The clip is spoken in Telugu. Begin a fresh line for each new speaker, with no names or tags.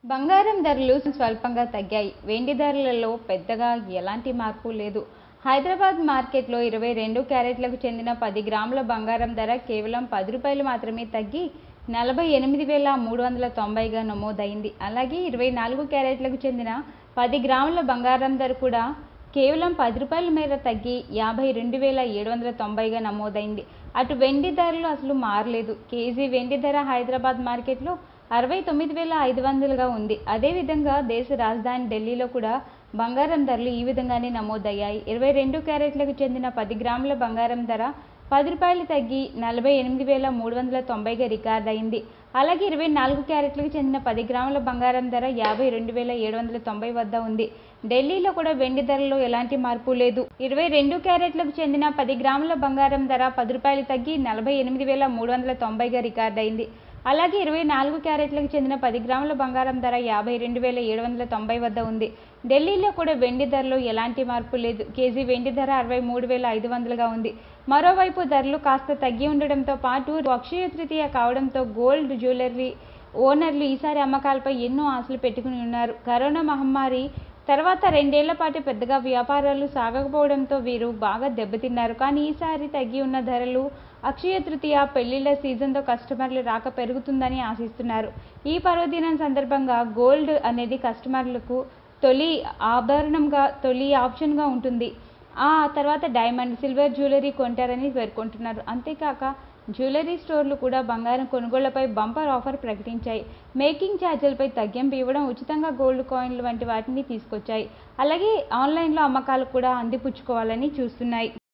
బంగారం ధరలు స్వల్పంగా తగ్గాయి వెండి ధరలలో పెద్దగా ఎలాంటి మార్పు లేదు హైదరాబాద్ మార్కెట్లో ఇరవై రెండు క్యారెట్లకు చెందిన పది గ్రాముల బంగారం ధర కేవలం పది రూపాయలు మాత్రమే తగ్గి నలభై ఎనిమిది వేల మూడు వందల తొంభైగా నమోదైంది అలాగే ఇరవై నాలుగు క్యారెట్లకు చెందిన పది గ్రాముల బంగారం ధర కూడా కేవలం పది రూపాయల మేర తగ్గి యాభై రెండు వేల ఏడు వందల తొంభైగా నమోదైంది అటు వెండి ధరలు అసలు మారలేదు కేజీ వెండి ధర హైదరాబాద్ మార్కెట్లో అరవై తొమ్మిది వేల ఐదు వందలుగా ఉంది అదేవిధంగా దేశ రాజధాని ఢిల్లీలో కూడా బంగారం ధరలు ఈ విధంగానే నమోదయ్యాయి ఇరవై రెండు క్యారెట్లకు చెందిన పది గ్రాముల బంగారం ధర పది రూపాయలు తగ్గి నలభై ఎనిమిది వేల మూడు వందల తొంభైగా రికార్డ్ అయింది అలాగే ఇరవై నాలుగు క్యారెట్లకు చెందిన పది గ్రాముల బంగారం ధర యాభై రెండు వేల ఏడు వందల తొంభై వద్ద ఉంది ఢిల్లీలో కూడా వెండి ధరలో ఎలాంటి మార్పు లేదు ఇరవై రెండు క్యారెట్లకు చెందిన పది గ్రాముల బంగారం ధర పది రూపాయలు తగ్గి నలభై ఎనిమిది వేల మూడు వందల తొంభైగా రికార్డ్ అయింది అలాగే ఇరవై నాలుగు క్యారెట్లకు చెందిన పది గ్రాముల బంగారం ధర యాభై రెండు వేల ఏడు వందల తొంభై వద్ద ఉంది ఢిల్లీలో కూడా వెండి ధరలో ఎలాంటి మార్పు లేదు కేజీ వెండి ధర అరవై మూడు వేల ఐదు వందలుగా ఉంది మరోవైపు ధరలు కాస్త తగ్గి ఉండడంతో పాటు అక్షయ తృతీయ కావడంతో గోల్డ్ జ్యువెలరీ ఓనర్లు ఈసారి అమ్మకాలపై ఎన్నో ఆశలు పెట్టుకుని ఉన్నారు కరోనా మహమ్మారి తర్వాత రెండేళ్ల పాటు పెద్దగా వ్యాపారాలు సాగకపోవడంతో వీరు బాగా దెబ్బతిన్నారు కానీ ఈసారి తగ్గి ఉన్న ధరలు అక్షయ తృతీయ పెళ్లిళ్ల సీజన్తో కస్టమర్లు రాక పెరుగుతుందని ఆశిస్తున్నారు ఈ పర్వదినం సందర్భంగా గోల్డ్ అనేది కస్టమర్లకు తొలి ఆభరణంగా తొలి ఆప్షన్గా ఉంటుంది ఆ తర్వాత డైమండ్ సిల్వర్ జ్యువెలరీ కొంటారని పేర్కొంటున్నారు అంతేకాక జ్యువెలరీ స్టోర్లు కూడా బంగారం కొనుగోళ్లపై బంపర్ ఆఫర్ ప్రకటించాయి మేకింగ్ ఛార్జీలపై తగ్గింపు ఇవ్వడం ఉచితంగా గోల్డ్ కాయిన్లు వంటి వాటిని తీసుకొచ్చాయి అలాగే ఆన్లైన్లో అమ్మకాలు కూడా అందిపుచ్చుకోవాలని చూస్తున్నాయి